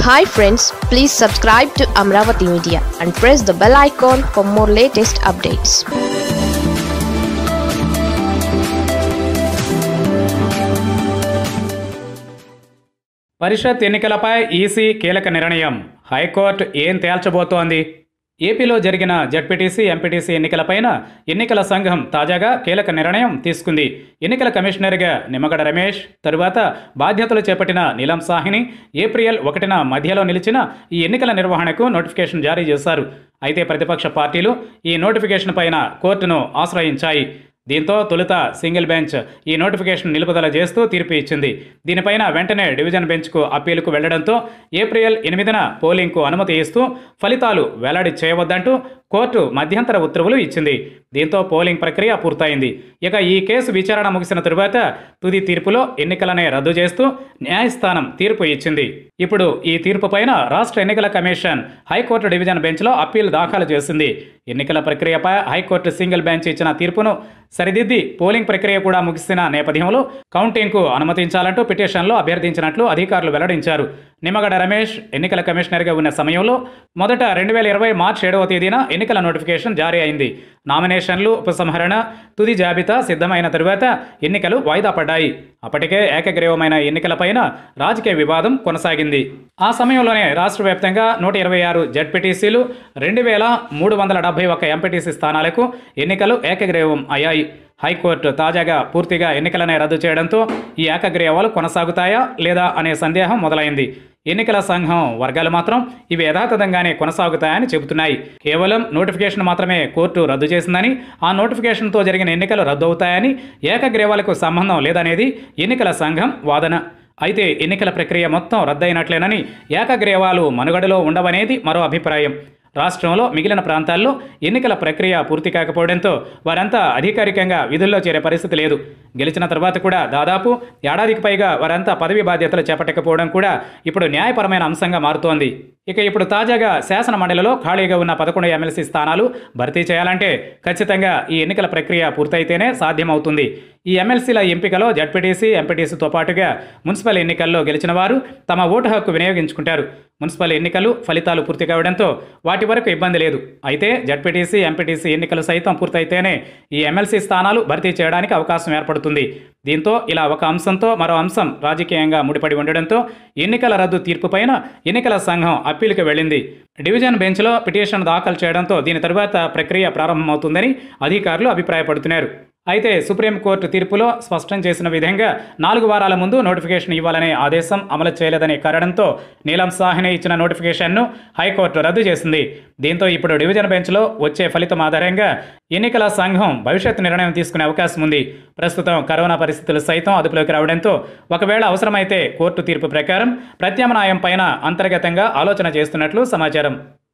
hi friends please subscribe to Amaravati media and press the bell icon for more latest updates పరిషత్ ఎన్నికలపై EC కీలక నిర్ణయం high court ఏం తేల్చబోతోంది ఏపీలో జరిగిన జడ్పీటీసీ ఎంపీటీసీ ఎన్నికలపైన ఎన్నికల సంఘం తాజాగా కీలక నిర్ణయం తీసుకుంది ఎన్నికల కమిషనర్గా నిమ్మగడ రమేష్ తరువాత బాధ్యతలు చేపట్టిన నీలం సాహిని ఏప్రిల్ ఒకటిన మధ్యలో నిలిచిన ఈ ఎన్నికల నిర్వహణకు నోటిఫికేషన్ జారీ చేశారు అయితే ప్రతిపక్ష పార్టీలు ఈ నోటిఫికేషన్ పైన కోర్టును ఆశ్రయించాయి దీంతో తొలుత సింగిల్ బెంచ్ ఈ నోటిఫికేషన్ నిలుపుదల చేస్తూ తీర్పు ఇచ్చింది దీనిపైన వెంటనే డివిజన్ బెంచ్కు అప్పీలుకు వెళ్లడంతో ఏప్రిల్ ఎనిమిదిన పోలింగ్కు అనుమతి ఇస్తూ ఫలితాలు వెల్లడి చేయవద్దంటూ కోర్టు మధ్యంతర ఉత్తర్వులు ఇచ్చింది దీంతో పోలింగ్ ప్రక్రియ పూర్తయింది ఇక ఈ కేసు విచారణ ముగిసిన తరువాత తుది తీర్పులో ఎన్నికలనే రద్దు చేస్తూ న్యాయస్థానం తీర్పు ఇచ్చింది ఇప్పుడు ఈ తీర్పు పైన రాష్ట్ర ఎన్నికల కమిషన్ హైకోర్టు డివిజన్ బెంచ్లో అప్పీల్ దాఖలు చేసింది ఎన్నికల ప్రక్రియపై హైకోర్టు సింగిల్ బెంచ్ ఇచ్చిన తీర్పును సరిదిద్ది పోలింగ్ ప్రక్రియ కూడా ముగిసిన నేపథ్యంలో కౌంటింగ్కు అనుమతించాలంటూ పిటిషన్లో అభ్యర్థించినట్లు అధికారులు వెల్లడించారు నిమ్మగడ రమేష్ ఎన్నికల కమిషనర్గా ఉన్న సమయంలో మొదట రెండు వేల ఇరవై మార్చి ఏడవ తేదీన ఎన్నికల నోటిఫికేషన్ జారీ అయింది నామినేషన్లు ఉపసంహరణ తుది జాబితా సిద్ధమైన తరువాత ఎన్నికలు వాయిదా పడ్డాయి అప్పటికే ఏకగ్రీవమైన ఎన్నికలపైన రాజకీయ వివాదం కొనసాగింది ఆ సమయంలోనే రాష్ట్ర వ్యాప్తంగా నూట ఇరవై ఆరు జడ్పీటీసీలు రెండు వేల మూడు వందల డెబ్బై ఒక్క ఎంపీటీసీ స్థానాలకు ఎన్నికలు ఏకగ్రీవం అయ్యాయి హైకోర్టు తాజాగా పూర్తిగా ఎన్నికలనే రద్దు చేయడంతో ఈ ఏకగ్రీవాలు కొనసాగుతాయా లేదా అనే సందేహం మొదలైంది ఎన్నికల సంఘం వర్గాలు మాత్రం ఇవి యథాతథంగానే కొనసాగుతాయని చెబుతున్నాయి కేవలం నోటిఫికేషన్ మాత్రమే కోర్టు రద్దు చేసిందని ఆ నోటిఫికేషన్తో జరిగిన ఎన్నికలు రద్దు అవుతాయని ఏకగ్రీవాలకు సంబంధం లేదనేది ఎన్నికల సంఘం వాదన అయితే ఎన్నికల ప్రక్రియ మొత్తం రద్దయినట్లేనని ఏకగ్రీవాలు మనుగడలో ఉండవనేది మరో అభిప్రాయం రాష్ట్రంలో మిగిలిన ప్రాంతాల్లో ఎన్నికల ప్రక్రియ పూర్తి కాకపోవడంతో వారంతా అధికారికంగా విధుల్లో చేరే పరిస్థితి లేదు గెలిచిన తర్వాత కూడా దాదాపు ఏడాదికి పైగా వారంతా పదవి బాధ్యతలు చేపట్టకపోవడం కూడా ఇప్పుడు న్యాయపరమైన అంశంగా మారుతోంది ఇక ఇప్పుడు తాజాగా శాసన మండలిలో ఖాళీగా ఉన్న పదకొండు ఎమ్మెల్సీ స్థానాలు భర్తీ చేయాలంటే ఖచ్చితంగా ఈ ఎన్నికల ప్రక్రియ పూర్తయితేనే సాధ్యమవుతుంది ఈ ఎమ్మెల్సీల ఎంపికలో జడ్పీటీసీ ఎంపీటీసీతో పాటుగా మున్సిపల్ ఎన్నికల్లో గెలిచిన వారు తమ ఓటు హక్కు వినియోగించుకుంటారు మున్సిపల్ ఎన్నికలు ఫలితాలు పూర్తి కావడంతో వాటి వరకు ఇబ్బంది లేదు అయితే జడ్పీటీసీ ఎంపీటీసీ ఎన్నికలు సైతం పూర్తయితేనే ఈ ఎమ్మెల్సీ స్థానాలు భర్తీ చేయడానికి అవకాశం ఏర్పడుతుంది దీంతో ఇలా ఒక అంశంతో మరో అంశం రాజకీయంగా ముడిపడి ఉండడంతో ఎన్నికల రద్దు తీర్పుపైన ఎన్నికల సంఘం అప్పీలుకు వెళ్ళింది డివిజన్ బెంచ్లో పిటిషన్ దాఖలు చేయడంతో దీని తరువాత ప్రక్రియ ప్రారంభమవుతుందని అధికారులు అభిప్రాయపడుతున్నారు అయితే సుప్రీంకోర్టు తీర్పులో స్పష్టం చేసిన విధంగా నాలుగు వారాల ముందు నోటిఫికేషన్ ఇవ్వాలనే ఆదేశం అమలు చేయలేదనే కారణంతో నీలం సాహ్ని ఇచ్చిన నోటిఫికేషన్ను హైకోర్టు రద్దు చేసింది దీంతో ఇప్పుడు డివిజన్ బెంచ్లో వచ్చే ఫలితం ఆధారంగా ఎన్నికల సంఘం భవిష్యత్ నిర్ణయం తీసుకునే అవకాశం ఉంది ప్రస్తుతం కరోనా పరిస్థితులు సైతం అదుపులోకి రావడంతో ఒకవేళ అవసరమైతే కోర్టు తీర్పు ప్రకారం ప్రత్యామ్నాయం పైన అంతర్గతంగా ఆలోచన చేస్తున్నట్లు సమాచారం